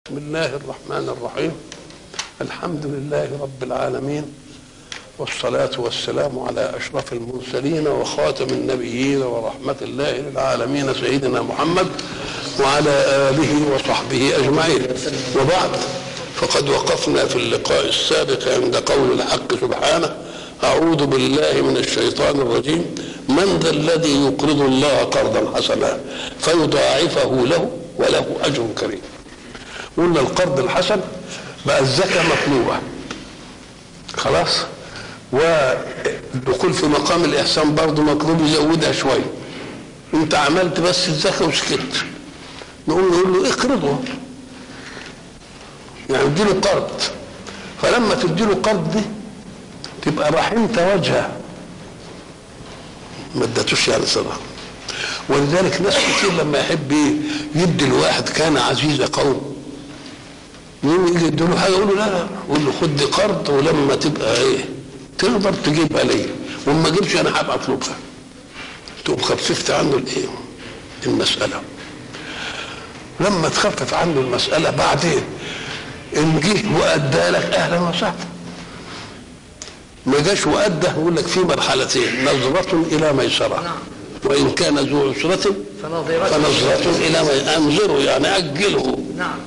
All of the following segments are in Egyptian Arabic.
بسم الله الرحمن الرحيم الحمد لله رب العالمين والصلاة والسلام على أشرف المرسلين وخاتم النبيين ورحمة الله للعالمين سيدنا محمد وعلى آله وصحبه أجمعين وبعد فقد وقفنا في اللقاء السابق عند قول الحق سبحانه أعوذ بالله من الشيطان الرجيم من ذا الذي يقرض الله قرضا حسنا فيضاعفه له وله أجر كريم قلنا القرض الحسن بقى الزكاة مطلوبة خلاص والدخول في مقام الإحسان برضه مطلوب يزودها شوية أنت عملت بس الزكاة وسكت نقول له, له اقرضه يعني اديله قرض فلما تديله قرض دي تبقى رحمت وجهه ما ادتوش يعني صدقه ولذلك ناس كتير لما يحب يدي الواحد كان عزيز قوم يقوم يجي يديله حاجه يقول له لا لا يقول له خد دي قرض ولما تبقى ايه تقدر تجيبها ليا وما جبتش انا هبقى اطلبها تقوم خففت عنه الايه المساله لما تخفف عنه المساله بعدين ان جه وادى لك اهلا وسهلا ما جاش وادى يقول لك في مرحلتين نظرة إلى ميسرة نعم. وإن كان ذو عسرة فنظرة فنظرة إلى ميسرة أنظره يعني أجله نعم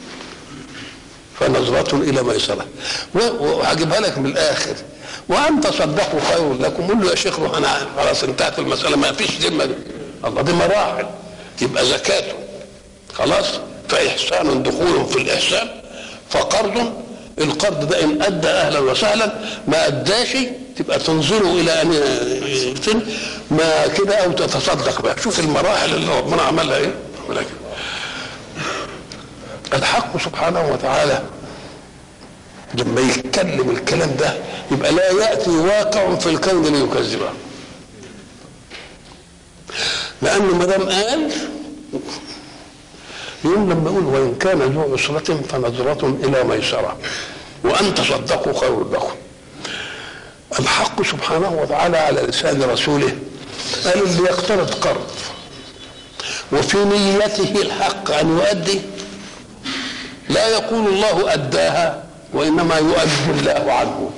فنظرة إلى ميسرة و- وهجيبها لك من الآخر وأن تصدقوا خير لكم قول له يا شيخ روح أنا خلاص انتهت المسألة ما فيش ذمة دي. الله دي مراحل يبقى زكاة خلاص فإحسان دخول في الإحسان فقرض القرض ده إن أدى أهلا وسهلا ما أداش تبقى تنظروا إلى أن يتم ما كده أو تتصدق بقى شوف المراحل اللي ربنا عملها إيه عملها كده. الحق سبحانه وتعالى لما يتكلم الكلام ده يبقى لا ياتي واقع في الكون ليكذبه لانه ما دام قال يوم لما يقول وان كان ذو عسرة فنظرة الى ميسرة وان تصدقوا خير لكم الحق سبحانه وتعالى على لسان رسوله قال اللي يقترض قرض وفي نيته الحق ان يؤدي لا يقول الله أداها وإنما يؤدي الله عنه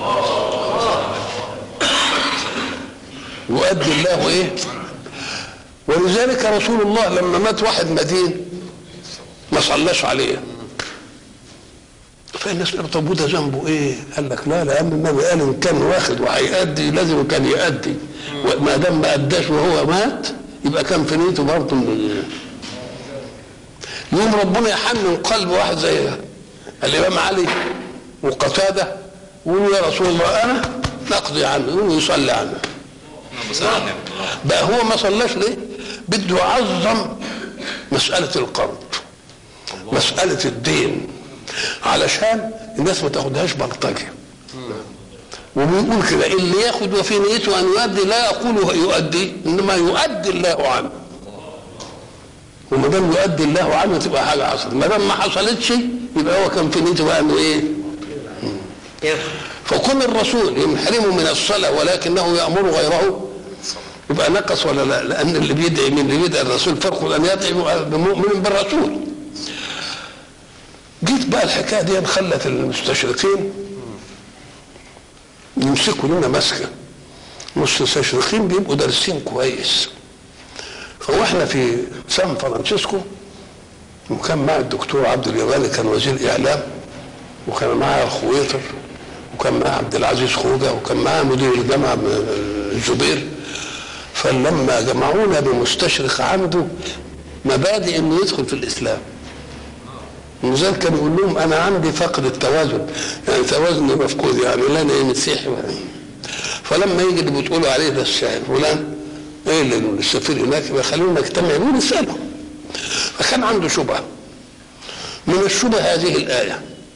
يؤدي الله إيه ولذلك رسول الله لما مات واحد مدين ما صلاش عليه فالناس قالوا طب وده ذنبه ايه؟ قال لك لا لان النبي قال ان كان واخد وهيأدي لازم كان يأدي وما دام ما اداش وهو مات يبقى كان في نيته برضه من يوم ربنا يحنن قلب واحد زي الامام علي وقتاده يقولوا يا رسول الله انا نقضي عنه يقولوا يصلي عنه بقى هو ما صلاش ليه؟ بده يعظم مسألة القرض مسألة الدين علشان الناس ما تاخدهاش بلطجة وبيقول كده اللي ياخد وفي نيته ان يؤدي لا يقول يؤدي انما يؤدي الله عنه وما دام يؤدي الله عنه تبقى حاجه حصلت ما دام ما حصلتش يبقى هو كان في نيته بقى انه ايه فكون الرسول يحرمه من الصلاه ولكنه يامر غيره يبقى نقص ولا لا لان اللي بيدعي من اللي بيدعي الرسول فرق ان يدعي بمؤمن بالرسول جيت بقى الحكايه دي خلت المستشرقين يمسكوا لنا مسكه المستشرقين بيبقوا دارسين كويس فواحنا في سان فرانسيسكو وكان مع الدكتور عبد اليماني كان وزير اعلام وكان معاه الخويطر وكان معاه عبد العزيز خوجه وكان معاه مدير الجامعه الزبير فلما جمعونا بمستشرق عنده مبادئ انه يدخل في الاسلام ولذلك كان يقول لهم انا عندي فقد التوازن يعني توازني مفقود يعني لا انا مسيحي ولا فلما يجي اللي بتقولوا عليه ده الشاعر فلان ايه اللي السفير هناك يبقى خلونا نجتمع ونساله فكان عنده شبهه من الشبه هذه الايه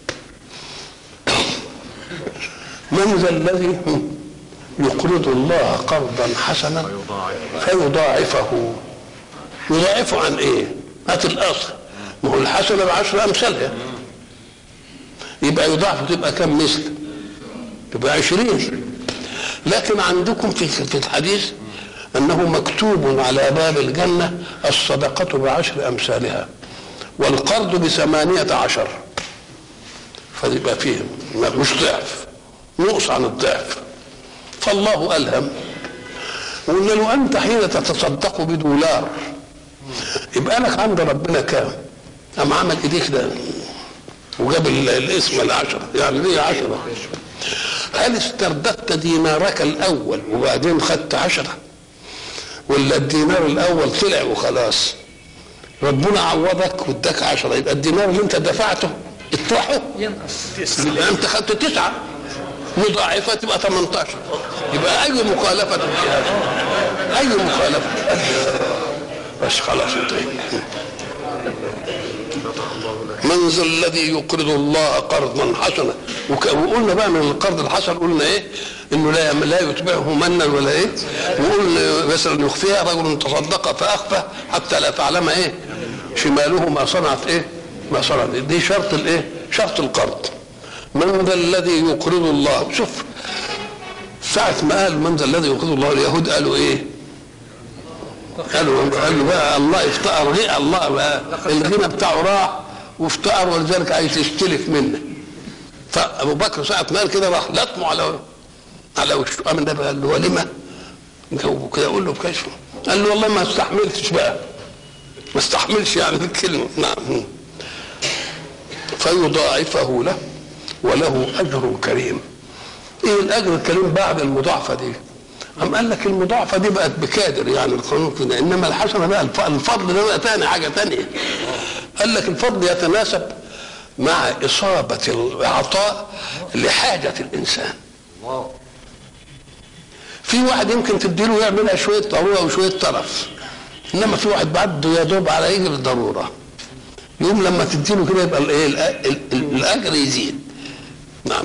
من ذا الذي يقرض الله قرضا حسنا فيضاعفه يضاعفه عن ايه؟ هات الاصل ما هو الحسنه بعشر امثالها يبقى يضاعف تبقى كم مثل؟ تبقى عشرين لكن عندكم في في الحديث انه مكتوب على باب الجنه الصدقه بعشر امثالها والقرض بثمانية عشر فيبقى فيه مش ضعف نقص عن الضعف فالله ألهم وقلنا له أنت حين تتصدق بدولار يبقى لك عند ربنا كام؟ قام عمل ايديه كده وجاب ال- الاسم العشرة يعني ليه عشرة هل استرددت دينارك الأول وبعدين خدت عشرة ولا الدينار الأول طلع وخلاص ربنا عوضك واداك عشرة يبقى الدينار اللي انت دفعته اطرحه ينقص يبقى انت خدت تسعة مضاعفة تبقى 18 يبقى أي مخالفة في هذا أي مخالفة بس خلاص انتهي من ذا الذي يقرض الله قرضا حسنا وك- وقلنا بقى من القرض الحسن قلنا ايه انه لا لا يتبعه منا ولا ايه وقلنا مثلا يخفيها رجل تصدق فاخفى حتى لا تعلم ايه شماله ما صنعت ايه ما صنعت دي شرط الايه شرط القرض من ذا الذي يقرض الله شوف ساعة ما قال من ذا الذي يقرض الله اليهود قالوا ايه قالوا قالوا بقى الله افتقر غير الله بقى الغنى بتاعه راح وافتقر ولذلك عايز يستلف منه فابو بكر ساعة ما قال كده راح لطمه على على وشه قام النبي قال له ولما جاوبه كده قول له بكشف قال له والله ما استحملتش بقى ما استحملش يعني الكلمة نعم فيضاعفه له وله اجر كريم ايه الاجر الكريم بعد المضاعفه دي أم قال لك المضاعفة دي بقت بكادر يعني القانون كده إنما الحسنة بقى الف- الفضل ده بقى تاني حاجة تانية قال لك الفضل يتناسب مع إصابة العطاء لحاجة الإنسان في واحد يمكن تديله يعملها شوية ضرورة وشوية طرف إنما في واحد بعده يا دوب على يجري الضرورة يوم لما تديله كده يبقى الايه الأ- ال- ال- الأجر يزيد نعم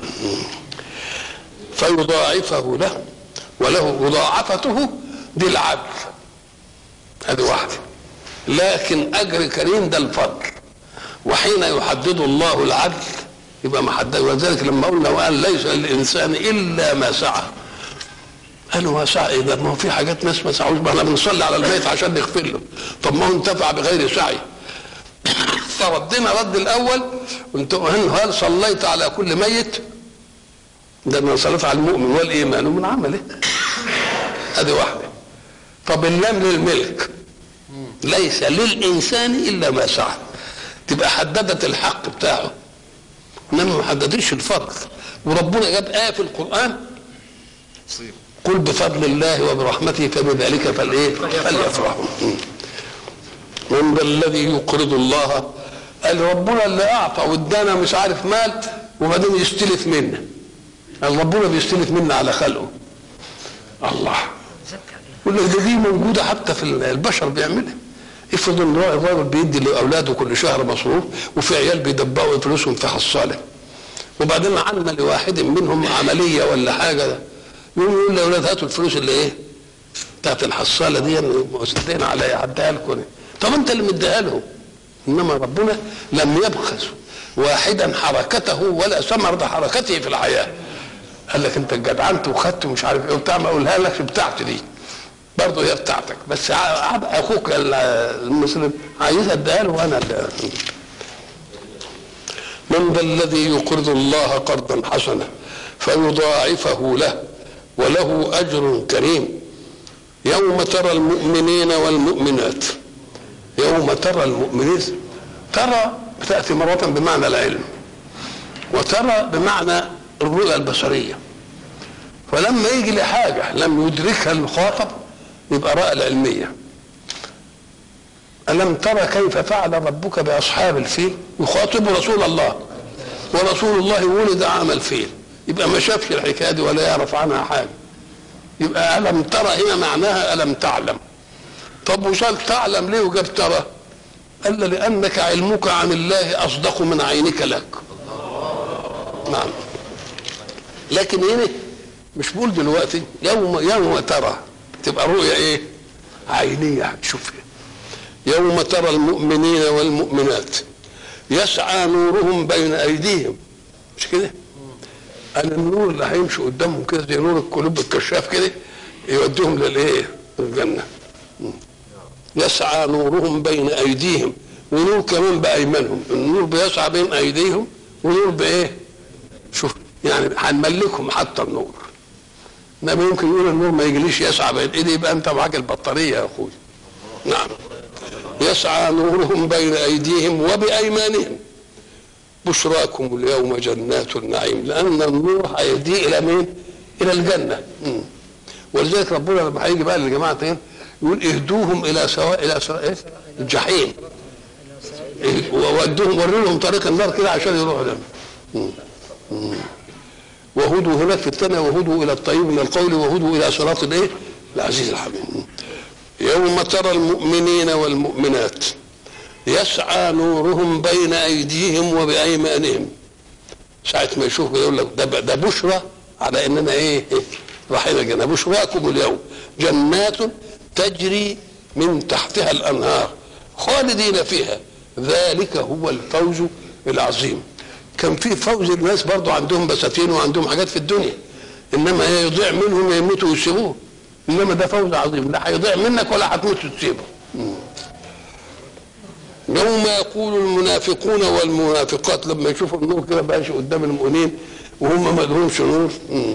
فيضاعفه له وله مضاعفته دي العدل هذه واحدة لكن أجر كريم ده الفضل وحين يحدد الله العدل يبقى ما حدد ولذلك لما قلنا وقال ليس للإنسان إلا ما سعى قالوا ما سعى إيه ده ما هو في حاجات ناس ما سعوش ما احنا بنصلي على البيت عشان نغفر له طب ما هو انتفع بغير سعي فردنا رد الأول وانت هل صليت على كل ميت ده من صلاة على المؤمن والإيمان من عمله هذه واحدة طب اللام للملك ليس للإنسان إلا ما سعى تبقى حددت الحق بتاعه إنما ما حددتش الفضل وربنا جاب آية في القرآن قل بفضل الله وبرحمته فبذلك فالايه فليفرحوا مم. من ذا الذي يقرض الله قال ربنا اللي اعطى وادانا مش عارف مال وبعدين يستلف منا قال ربنا بيستلف منا على خلقه الله يقول لك ده دي موجوده حتى في البشر بيعملها افرض ان الراجل بيدي لاولاده كل شهر مصروف وفي عيال بيدبقوا فلوسهم في حصاله وبعدين عمل لواحد منهم عمليه ولا حاجه يقوم يقول لاولاد هاتوا الفلوس اللي ايه بتاعت الحصاله دي مسدين عليا هديها لكم طب انت اللي مديها لهم انما ربنا لم يبخس واحدا حركته ولا ثمرة حركته في الحياه قال لك انت جدعنت وخدت ومش عارف ايه وبتاع ما اقولها لك بتاعتي دي برضه هي بتاعتك بس ع- اخوك المسلم عايزها اديها له وانا اللي من ذا الذي يقرض الله قرضا حسنا فيضاعفه له وله اجر كريم يوم ترى المؤمنين والمؤمنات يوم ترى المؤمنين ترى تاتي مره بمعنى العلم وترى بمعنى الرؤيه البصريه فلما يجي لحاجه لم يدركها المخاطب يبقى راى العلميه ألم ترى كيف فعل ربك بأصحاب الفيل يخاطب رسول الله ورسول الله ولد عام الفيل يبقى ما شافش الحكاية دي ولا يعرف عنها حاجة يبقى ألم ترى هنا معناها ألم تعلم طب وشال تعلم ليه وجاب ترى قال له لأنك علمك عن الله أصدق من عينك لك نعم لكن هنا مش بقول دلوقتي يوم يوم ترى تبقى رؤية ايه عينية هتشوفها يوم ترى المؤمنين والمؤمنات يسعى نورهم بين ايديهم مش كده انا النور اللي هيمشي قدامهم كده زي نور القلوب الكشاف كده يوديهم للايه الجنه يسعى نورهم بين ايديهم ونور كمان بايمانهم النور بيسعى بين ايديهم ونور بايه شوف يعني هنملكهم حتى النور انما يمكن يقول النور ما يجليش يسعى بين ايدي يبقى انت معاك البطاريه يا اخوي نعم يسعى نورهم بين ايديهم وبايمانهم بشراكم اليوم جنات النعيم لان النور هيهدي الى مين؟ الى الجنه مم. ولذلك ربنا لما هيجي بقى للجماعه تاني يقول اهدوهم الى سواء الى سواء إيه؟ الجحيم إيه؟ وودوهم وروا لهم طريق النار كده عشان يروحوا ده مم. مم. وهدوا هناك في الثانية وهدوا إلى الطيب من القول وهدوا إلى صراط الإيه؟ العزيز الحميد يوم ترى المؤمنين والمؤمنات يسعى نورهم بين أيديهم وبأيمانهم ساعة ما يشوف يقول لك ده, ده بشرى على إننا إيه؟ رايحين الجنة بشراكم اليوم جنات تجري من تحتها الأنهار خالدين فيها ذلك هو الفوز العظيم كان في فوز الناس برضو عندهم بساتين وعندهم حاجات في الدنيا انما هي يضيع منهم يموتوا ويسيبوه انما ده فوز عظيم لا هيضيع منك ولا هتموت وتسيبه يوم يقول المنافقون والمنافقات لما يشوفوا النور كده ماشي قدام المؤمنين وهم ما لهمش نور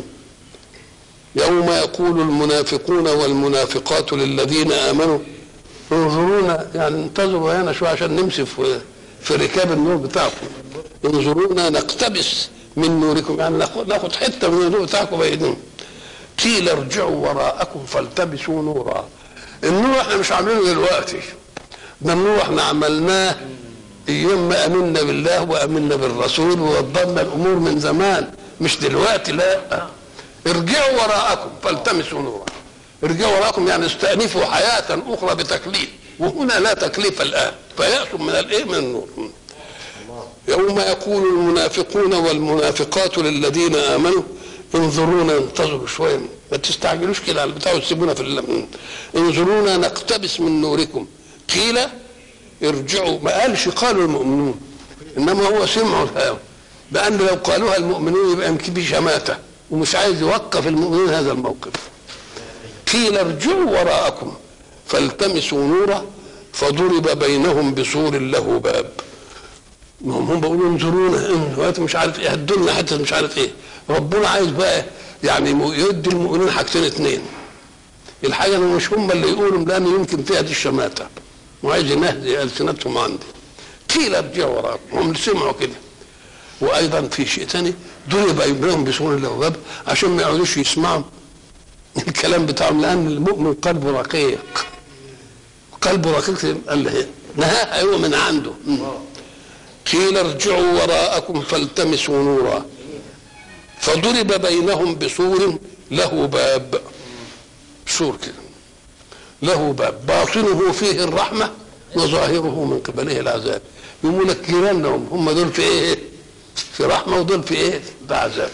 يوم يقول المنافقون والمنافقات للذين امنوا انظرونا يعني انتظروا هنا شويه عشان نمشي في في ركاب النور بتاعكم انظرونا نقتبس من نوركم يعني ناخد ناخد حته من النور بتاعكم بايدينا قيل ارجعوا وراءكم فالتبسوا نورا النور احنا مش عاملينه دلوقتي ده النور احنا عملناه ايام ما امنا بالله وامنا بالرسول ووضبنا الامور من زمان مش دلوقتي لا ارجعوا وراءكم فالتمسوا نورا ارجعوا وراءكم يعني استأنفوا حياة أخرى بتكليف وهنا لا تكليف الآن فيأسوا من الإيه من النور يوم يقول المنافقون والمنافقات للذين آمنوا انظرونا انتظروا شوية ما تستعجلوش كده على البتاع وتسيبونا في اللم. انظرونا نقتبس من نوركم قيل ارجعوا ما قالش قالوا المؤمنون انما هو سمعوا الهوى لان لو قالوها المؤمنون يبقى يمكن في شماته ومش عايز يوقف المؤمنين هذا الموقف قيل ارجعوا وراءكم فالتمسوا نورا فضرب بينهم بسور له باب هم هم بيقولوا انظرونا دلوقتي مش عارف ايه هدوا لنا حته مش عارف ايه ربنا عايز بقى يعني يدي المؤمنين حاجتين اثنين الحاجه اللي مش هم اللي يقولوا لان يمكن فيها دي الشماته وعايز ينهدي السنتهم عندي قيل ارجعوا وراءكم هم اللي سمعوا كده وايضا في شيء ثاني ضرب بينهم بسور له باب عشان ما يقعدوش يسمعوا الكلام بتاعهم لان المؤمن قلبه رقيق قلبه رقيق قال له نهاها هو من عنده قيل ارجعوا وراءكم فالتمسوا نورا فضرب بينهم بسور له باب سور كده له باب باطنه فيه الرحمة وظاهره من قبله العذاب يقول لك جيرانهم هم دول في ايه؟ في رحمة ودول في ايه؟ في عذاب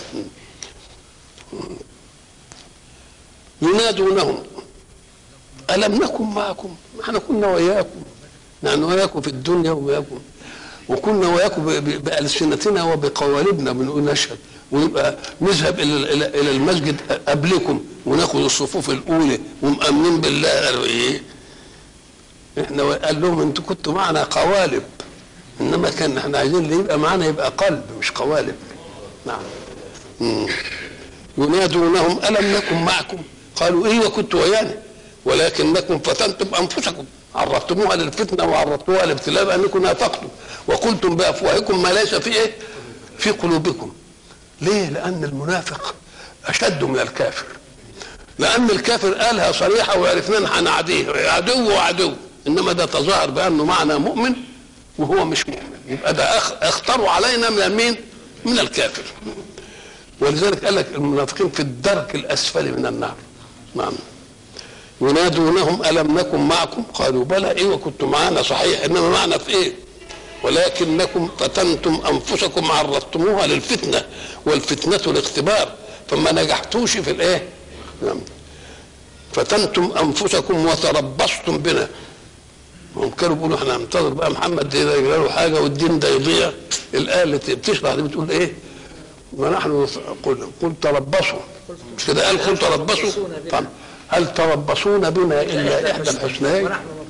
ينادونهم ألم نكن معكم؟ احنا كنا وياكم نحن وياكم في الدنيا وياكم وكنا وياكم بألسنتنا وبقوالبنا بنقول نشهد ويبقى نذهب الى الى الى المسجد قبلكم وناخد الصفوف الاولى ومامنين بالله قالوا ايه؟ احنا قال لهم انتوا كنتوا معنا قوالب انما كان احنا عايزين اللي يبقى معنا يبقى قلب مش قوالب نعم مم. ينادونهم الم نكن معكم قالوا ايه وكنتوا ويانا ولكنكم فتنتم انفسكم عرضتموها للفتنه وعرضتموها للابتلاء بانكم نافقتم وقلتم بافواهكم ما ليس في ايه؟ في قلوبكم. ليه؟ لان المنافق اشد من الكافر. لان الكافر قالها صريحه وعرفنا هنعديه عدو وعدو انما ده تظاهر بانه معنى مؤمن وهو مش مؤمن يبقى ده اختاروا علينا من مين؟ من الكافر. ولذلك قال لك المنافقين في الدرك الاسفل من النار. نعم. ينادونهم الم نكن معكم قالوا بلى ايه وكنتم معنا صحيح انما معنا في ايه ولكنكم فتنتم انفسكم عرضتموها للفتنه والفتنه الاختبار فما نجحتوش في الايه نعم. فتنتم انفسكم وتربصتم بنا هم كانوا بيقولوا احنا هننتظر بقى محمد ده يجرى له حاجه والدين ده يضيع الايه اللي بتشرح دي بتقول ايه ونحن قل قل تربصوا مش كده قال قل تربصوا طبعا هل تربصون بنا الا احدى الحسنيين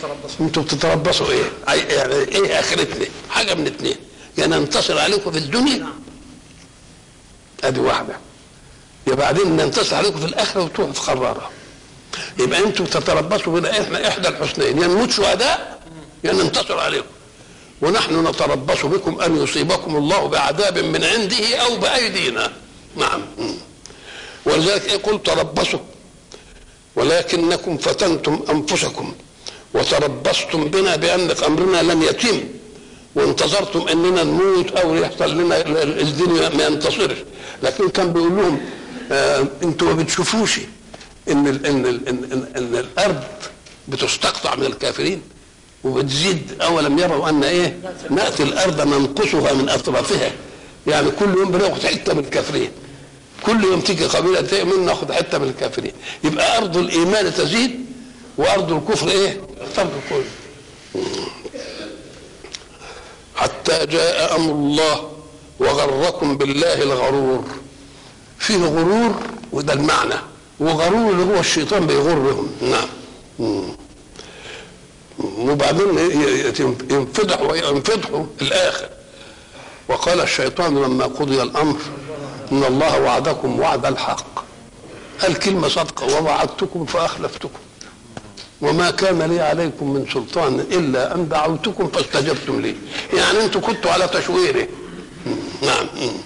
انتوا بتتربصوا ايه عي- يعني ايه اخرتنا حاجه من اتنين يا ننتصر عليكم في الدنيا ادي واحده يا بعدين ننتصر عليكم في الاخره وتروحوا في قراره يبقى انتوا تتربصوا بنا احنا احدى الحسنين يا نموت شهداء يا ننتصر عليكم ونحن نتربص بكم ان يصيبكم الله بعذاب من عنده او بايدينا نعم مم. ولذلك ايه قل تربصوا ولكنكم فتنتم انفسكم وتربصتم بنا بان امرنا لم يتم وانتظرتم اننا نموت او يحصل لنا ال- ال- الدنيا ما ينتصرش لكن كان بيقول لهم آه انتوا ما بتشوفوش ان ال ان ال ان, إن, إن الارض بتستقطع من الكافرين وبتزيد اولم يروا ان ايه ناتي الارض ننقصها من اطرافها يعني كل يوم بناخد حته من الكافرين كل يوم تيجي قبيله تؤمن ناخد حته من الكافرين يبقى ارض الايمان تزيد وارض الكفر ايه ترض كل حتى جاء امر الله وغركم بالله الغرور فيه غرور وده المعنى وغرور اللي هو الشيطان بيغرهم نعم مم. وبعدين ي- ي- ينفضحوا وينفضحوا الاخر وقال الشيطان لما قضي الامر ان الله وعدكم وعد الحق قال كلمه صادقه ووعدتكم فاخلفتكم وما كان لي عليكم من سلطان الا ان دعوتكم فاستجبتم لي يعني انتم كنتوا على تشويره نعم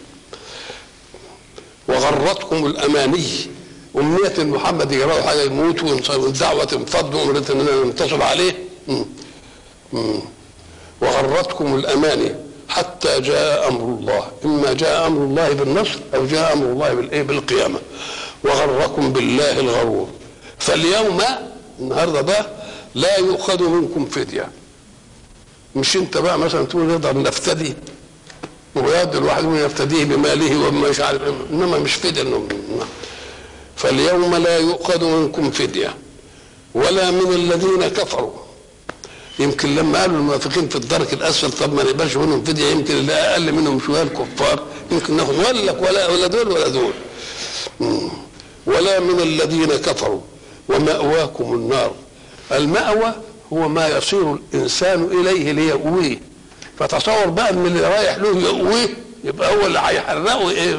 وغرتكم الاماني امنيه إن محمد يجرى حاجه يموت وينصر- والدعوه تنفض وامنيه اننا ننتصر عليه مم. مم. وغرتكم الاماني حتى جاء امر الله اما جاء امر الله بالنصر او جاء امر الله بالايه بالقيامه وغركم بالله الغرور فاليوم النهارده بقى لا يؤخذ منكم فديه مش انت بقى مثلا تقول نقدر نفتدي ويقدر الواحد منهم يفتديه بماله وما مش عارف إيه. انما مش فديه انه فاليوم لا يؤخذ منكم فديه ولا من الذين كفروا يمكن لما قالوا المنافقين في الدرك الاسفل طب ما نقبلش منهم فديه يمكن اللي اقل منهم شويه الكفار يمكن ناخد ولا لك ولا ولا دول ولا دول مم. ولا من الذين كفروا ومأواكم النار المأوى هو ما يصير الانسان اليه ليأويه فتصور بقى ان اللي رايح له يأويه يبقى هو اللي هيحرقه ايه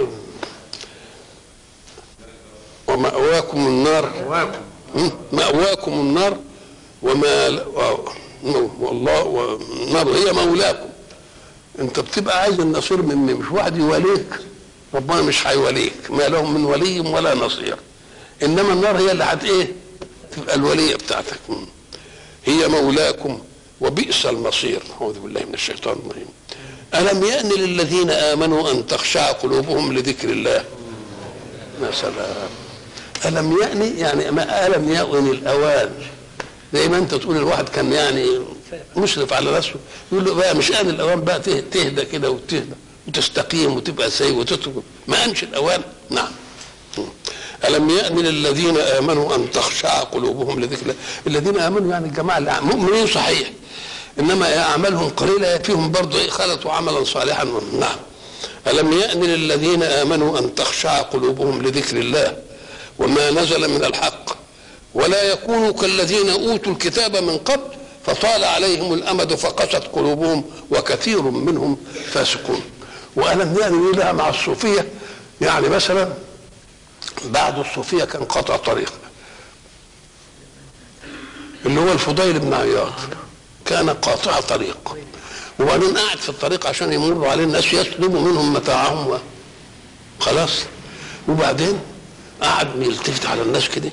ومأواكم النار مم. مأواكم النار وما و- والله والنار هي مولاكم انت بتبقى عايز النصير من مين؟ مش واحد يواليك ربنا مش هيوليك ما لهم من ولي ولا نصير انما النار هي اللي هت ايه تبقى الوليه بتاعتك مم. هي مولاكم وبئس المصير اعوذ بالله من الشيطان الرجيم الم يأن للذين امنوا ان تخشع قلوبهم لذكر الله يا سلام ألم يأني يعني ما ألم يأن الأوان زي ما أنت تقول الواحد كان يعني مشرف على نفسه يقول له بقى مش آن الأوان بقى ته- تهدى كده وتهدى وتستقيم وتبقى سيء وتترك ما أنش الأوان نعم ألم يأن للذين آمنوا أن تخشع قلوبهم لذكر الله الذين آمنوا يعني الجماعة اللي مؤمنين صحيح إنما أعمالهم قليلة فيهم برضه إيه خلطوا عملا صالحا نعم ألم يأن للذين آمنوا أن تخشع قلوبهم لذكر الله وما نزل من الحق ولا يكونوا كالذين أوتوا الكتاب من قبل فطال عليهم الأمد فقست قلوبهم وكثير منهم فاسقون وألم يأن لها مع الصوفية يعني مثلا بعد الصوفية كان قطع طريق اللي هو الفضيل بن عياض كان قاطع طريق وبعدين قاعد في الطريق عشان يمر عليه الناس يسلبوا منهم متاعهم و- خلاص وبعدين قعد يلتفت على الناس كده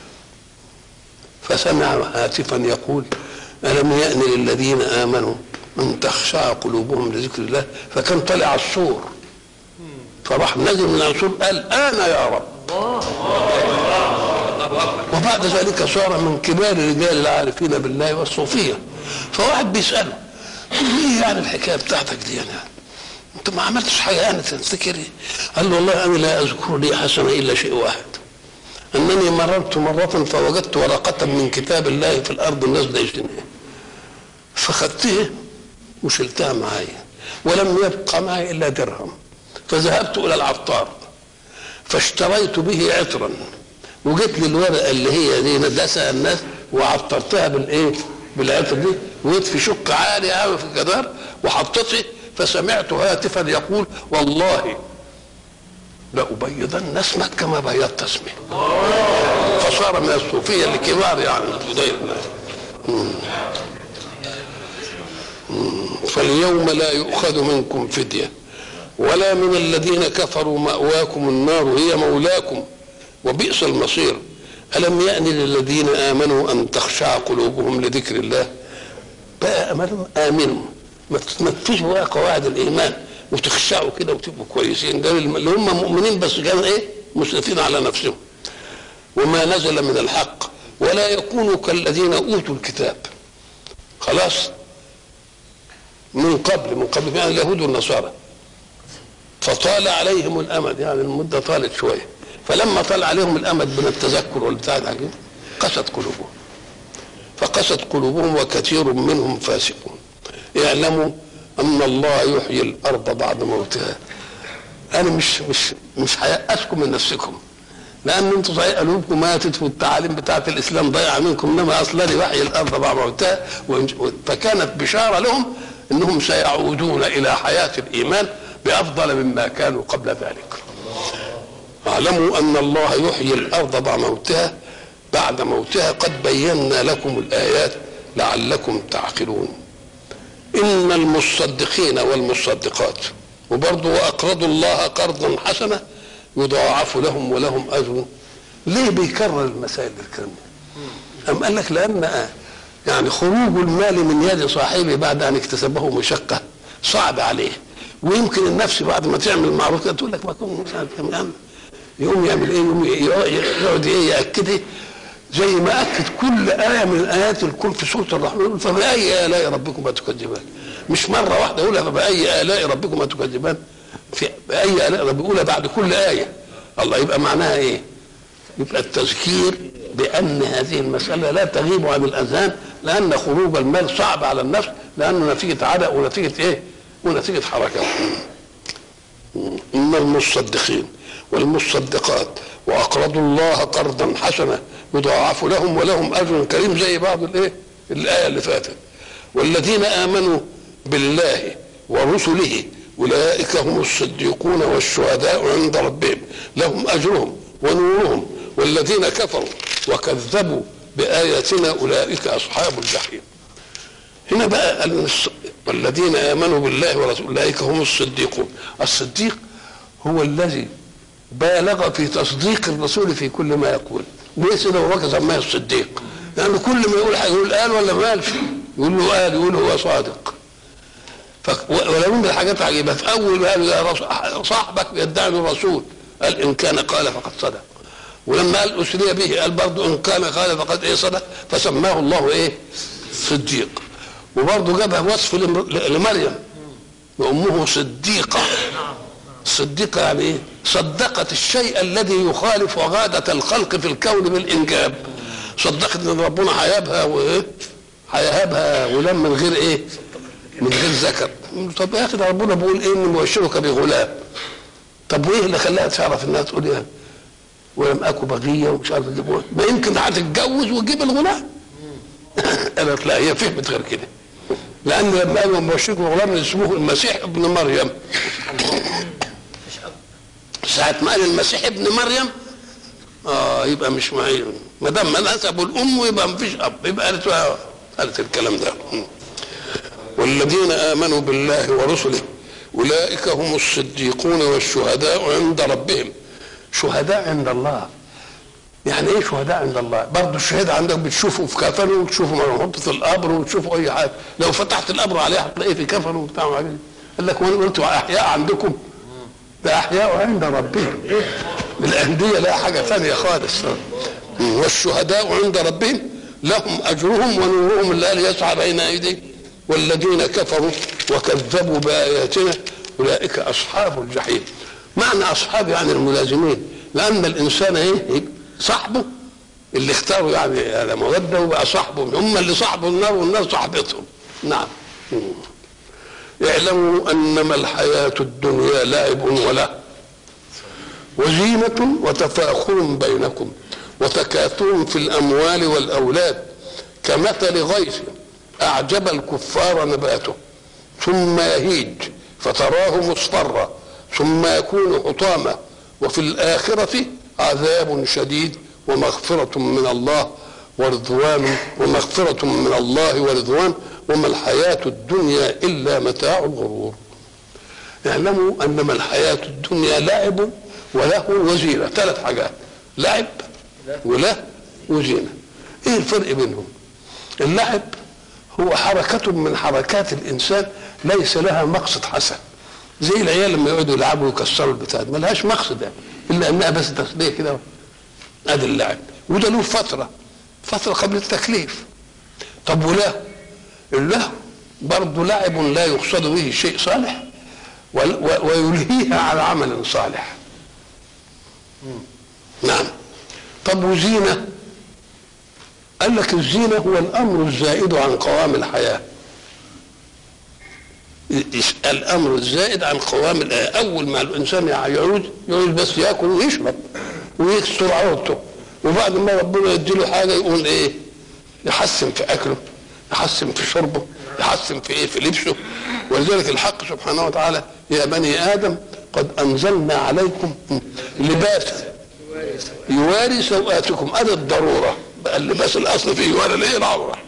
فسمع هاتفا يقول ألم يأن للذين آمنوا أن تخشع قلوبهم لذكر الله فكان طلع السور فراح نزل من السور قال أنا يا رب وبعد ذلك صار من كبار رجال العارفين بالله والصوفية فواحد بيسأله يقول له ايه يعني الحكاية بتاعتك دي يعني انت ما عملتش حاجة يعني تفتكر ايه قال له والله انا لا اذكر لي حسنة الا شيء واحد انني مررت مرة فوجدت ورقة من كتاب الله في الارض نازلة يشتنيها فخدتها وشلتها معايا ولم يبقى معي الا درهم فذهبت الى العطار فاشتريت به عطرا وجبت لي الورقه اللي هي دي ندسها الناس وعطرتها بالايه؟ بالعطر دي ويطفي شق عالي قوي في الجدار وحطته فسمعت هاتفا يقول والله لأبيضن اسمك كما بيضت اسمي فصار من الصوفية الكبار يعني فاليوم لا يؤخذ منكم فدية ولا من الذين كفروا مأواكم النار هي مولاكم وبئس المصير ألم يأن للذين آمنوا أن تخشع قلوبهم لذكر الله بقى أمرهم آمنوا ما تنفذوا بقى قواعد الإيمان وتخشعوا كده وتبقوا كويسين ده اللي هم مؤمنين بس كانوا إيه مسرفين على نفسهم وما نزل من الحق ولا يكونوا كالذين أوتوا الكتاب خلاص من قبل من قبل يعني اليهود والنصارى فطال عليهم الامد يعني المده طالت شويه فلما طال عليهم الامد من التذكر والبتاع ده قست قلوبهم فقست قلوبهم وكثير منهم فاسقون اعلموا ان الله يحيي الارض بعد موتها انا مش مش مش هيأسكم من نفسكم لان انتم صحيح قلوبكم ماتت والتعاليم بتاعت الاسلام ضيعه منكم انما اصلا يحيي الارض بعد موتها فكانت بشاره لهم انهم سيعودون الى حياه الايمان بافضل مما كانوا قبل ذلك اعلموا ان الله يحيي الارض بعد موتها بعد موتها قد بينا لكم الايات لعلكم تعقلون ان المصدقين والمصدقات وبرضه واقرضوا الله قرضا حسنا يضاعف لهم ولهم اجر ليه بيكرر المسائل الكلام ده؟ أم قال لك لأن يعني خروج المال من يد صاحبه بعد أن اكتسبه مشقة صعب عليه ويمكن النفس بعد ما تعمل معروف كده تقول لك ما كنت مش عارف كم يعمل يقوم يعمل ايه يقوم يقعد ايه ياكد ايه زي ما اكد كل ايه من ايات الكون في سوره الرحمن يقول فباي الاء ربكما تكذبان مش مره واحده يقولها فباي الاء ربكما تكذبان في باي الاء رب يقولها بعد كل ايه الله يبقى معناها ايه؟ يبقى التذكير بان هذه المساله لا تغيب عن الاذهان لان خروج المال صعب على النفس لانه نتيجه عرق ونتيجه ايه؟ ونتيجه حركه ان المصدقين والمصدقات واقرضوا الله قرضا حسنا يضاعف لهم ولهم اجر كريم زي بعض الايه؟ الايه اللي فاتت والذين امنوا بالله ورسله اولئك هم الصديقون والشهداء عند ربهم لهم اجرهم ونورهم والذين كفروا وكذبوا باياتنا اولئك اصحاب الجحيم هنا بقى والذين امنوا بالله ورسوله اولئك هم الصديقون الصديق هو الذي بالغ في تصديق الرسول في كل ما يقول ليه سيدنا ابو بكر سماه الصديق لانه يعني كل ما يقول هيقول قال ولا ما قالش يقول له قال يقول هو صادق ولو من الحاجات عجيبه في اول قال صاحبك يدعي الرسول قال ان كان قال فقد صدق ولما قال اسري به قال برضه ان كان قال فقد ايه صدق فسماه الله ايه صديق وبرضه جابها وصف لمريم وامه صديقه صديقه يعني ايه صدقت الشيء الذي يخالف غادة الخلق في الكون بالإنجاب صدقت ان ربنا هيهبها وايه هيهبها غلام من غير ايه من غير ذكر طب يا اخي ده ربنا بيقول ايه اني مبشرك بغلام طب وايه اللي خلاها تعرف انها تقول ايه ولم اكن بغيه ومش عارف تجيب ما يمكن هتتجوز وتجيب الغلام قالت لا هي فهمت غير كده لان لما قالوا مبشرك بغلام اسمه المسيح ابن مريم ساعة ما قال المسيح ابن مريم اه يبقى مش معي ما دام ما نسبوا الام يبقى ما فيش اب يبقى قالت قالت الكلام ده والذين امنوا بالله ورسله اولئك هم الصديقون والشهداء عند ربهم شهداء عند الله يعني ايه شهداء عند الله برضه الشهيد عندك بتشوفه في كفنه وتشوفه مربوط في القبر وتشوفه اي حاجه لو فتحت القبر عليه هتلاقيه في كفنه وبتاع قال لك وانتوا احياء عندكم ده احياء عند ربهم الانديه لا حاجه ثانيه خالص والشهداء عند ربهم لهم اجرهم ونورهم اللي قال يسعى بين ايديهم والذين كفروا وكذبوا باياتنا اولئك اصحاب الجحيم معنى اصحاب يعني الملازمين لان الانسان ايه صاحبه اللي اختاروا يعني على موده وبقى صاحبه هم اللي صاحبوا النار والنار صاحبتهم نعم اعلموا انما الحياه الدنيا لعب وله وزينه وتفاخر بينكم وتكاثر في الاموال والاولاد كمثل غيث أعجب الكفار نباته ثم يهيج فتراه مصفرا ثم يكون حطاما وفي الآخرة عذاب شديد ومغفرة من الله ورضوان ومغفرة من الله ورضوان وما الحياة الدنيا إلا متاع الغرور اعلموا أنما الحياة الدنيا لعب وله وزينة ثلاث حاجات لعب وله وزينة ايه الفرق بينهم اللعب هو حركة من حركات الإنسان ليس لها مقصد حسن زي العيال لما يقعدوا يلعبوا ويكسروا البتاع ما لهاش مقصد يعني إلا أنها بس تسلية كده ادي اللعب وده له فترة فترة قبل التكليف طب وله اللهو برضه لعب لا يقصد به شيء صالح ويلهيها على عمل صالح نعم طب وزينة قال لك الزينة هو الأمر الزائد عن قوام الحياة الأمر الزائد عن قوام الحياة أول ما الإنسان يعوز يعوز بس يأكل ويشرب ويكسر عورته وبعد ما ربنا يديله حاجة يقول إيه يحسن في أكله يحسن في شربه يحسن في إيه في لبسه ولذلك الحق سبحانه وتعالى يا بني آدم قد أنزلنا عليكم لباسا يواري سوآتكم هذا الضرورة بقى اللباس الأصل فيه يواري الإيه العورة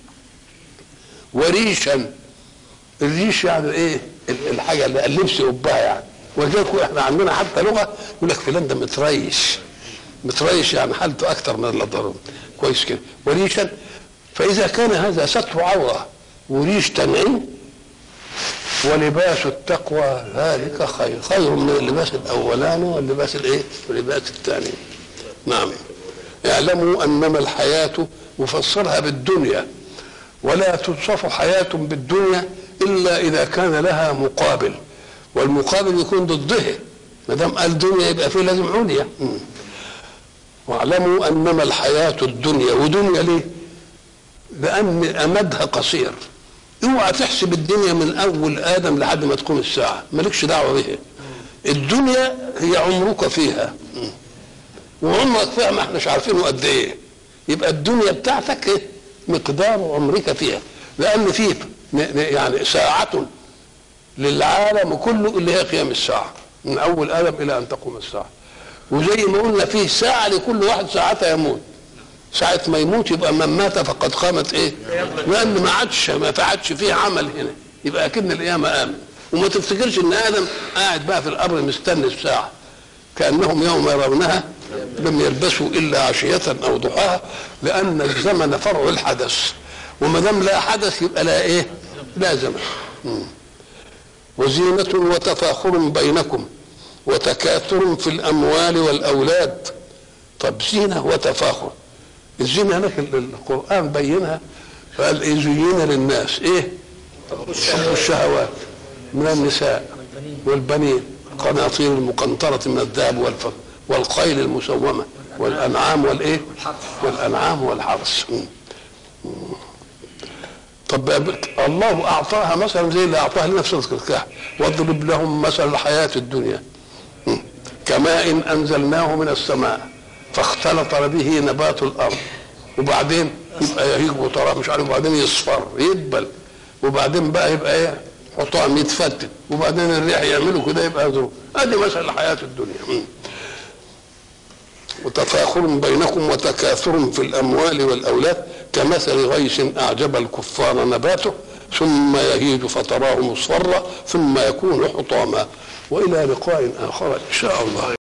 وريشا الريش يعني ايه الحاجه اللي اللبس قبها يعني ولذلك احنا عندنا حتى لغه يقول لك فلان ده متريش متريش يعني حالته اكثر من الضروره كويس كده وريشا فاذا كان هذا ستر عوره وريش تنعيم ولباس التقوى ذلك خير خير من اللباس الاولاني واللباس الايه واللباس الثاني نعم اعلموا انما الحياه مفسرها بالدنيا ولا توصف حياه بالدنيا الا اذا كان لها مقابل والمقابل يكون ضدها ما دام قال دنيا يبقى فيه لازم عليا واعلموا انما الحياه الدنيا ودنيا ليه؟ لان امدها قصير اوعى تحسب الدنيا من اول ادم لحد ما تقوم الساعه مالكش دعوه بها الدنيا هي عمرك فيها وعمرك فيها ما احناش عارفينه قد ايه يبقى الدنيا بتاعتك ايه مقدار عمرك فيها لان فيه يعني ساعة للعالم كله اللي هي قيام الساعة من أول آدم إلى أن تقوم الساعة وزي ما قلنا فيه ساعة لكل واحد ساعتها يموت ساعة ما يموت يبقى من مات فقد قامت إيه؟ لأن ما عادش ما عادش فيه عمل هنا يبقى أكن القيامة آمن وما تفتكرش إن آدم قاعد بقى في القبر مستني الساعة كأنهم يوم يرونها لم يلبسوا إلا عشية أو ضحاها لأن الزمن فرع الحدث وما دام لا حدث يبقى لا ايه؟ لا زمن. وزينة وتفاخر بينكم وتكاثر في الأموال والأولاد. طب زينة وتفاخر. الزينة هناك القرآن بينها قال إيه زين للناس إيه؟ حب الشهوات من النساء والبنين قناطير المقنطرة من الذهب والفضة والخيل المسومة والأنعام والإيه؟ والأنعام والحرث. طب الله اعطاها مثلا زي اللي اعطاها لنا في سوره الكهف واضرب لهم مثل الحياه الدنيا كماء انزلناه من السماء فاختلط به نبات الارض وبعدين يبقى يهيج وطرى مش عارف وبعدين يصفر يدبل وبعدين بقى يبقى ايه حطام يتفتت وبعدين الريح يعملوا كده يبقى ذروه ادي مثل الحياه الدنيا وتفاخر بينكم وتكاثر في الاموال والاولاد كمثل غيث اعجب الكفار نباته ثم يهيج فتراه مصفرا ثم يكون حطاما والى لقاء اخر ان شاء الله